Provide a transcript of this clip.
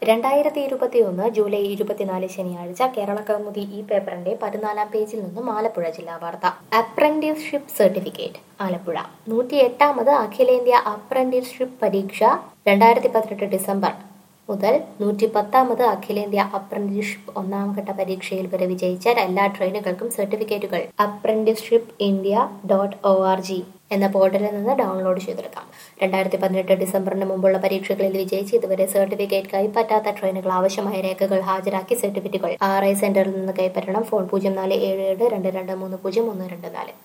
രണ്ടായിരത്തി ഇരുപത്തി ഒന്ന് ജൂലൈ ഇരുപത്തിനാല് ശനിയാഴ്ച കേരള കൗമുദി ഈ പേപ്പറിന്റെ പതിനാലാം പേജിൽ നിന്നും ആലപ്പുഴ ജില്ലാ വാർത്ത അപ്രന്റീസ്ഷിപ്പ് സർട്ടിഫിക്കറ്റ് ആലപ്പുഴ നൂറ്റി എട്ടാമത് അഖിലേന്ത്യാ അപ്രന്റീസ്ഷിപ്പ് പരീക്ഷ രണ്ടായിരത്തി പതിനെട്ട് ഡിസംബർ മുതൽ നൂറ്റി പത്താമത് അഖിലേന്ത്യാ അപ്രന്റീസ്ഷിപ്പ് ഒന്നാം ഘട്ട പരീക്ഷയിൽ വരെ വിജയിച്ച എല്ലാ ട്രെയിനുകൾക്കും സർട്ടിഫിക്കറ്റുകൾ apprenticeship India dot O R G എന്ന പോർട്ടലിൽ നിന്ന് ഡൗൺലോഡ് ചെയ്തെടുക്കാം രണ്ടായിരത്തി പതിനെട്ട് ഡിസംബറിന് മുമ്പുള്ള പരീക്ഷകളിൽ വിജയിച്ച് ഇതുവരെ സർട്ടിഫിക്കറ്റ് കൈപ്പറ്റാത്ത ട്രെയിനുകൾ ആവശ്യമായ രേഖകൾ ഹാജരാക്കി സർട്ടിഫിക്കറ്റുകൾ ആർ ഐ സെന്ററിൽ നിന്ന് കൈപ്പറ്റണം ഫോൺ പൂജ്യം നാല് ഏഴ് ഏഴ് രണ്ട് രണ്ട് മൂന്ന് പൂജ്യം ഒന്ന് രണ്ട് നാല്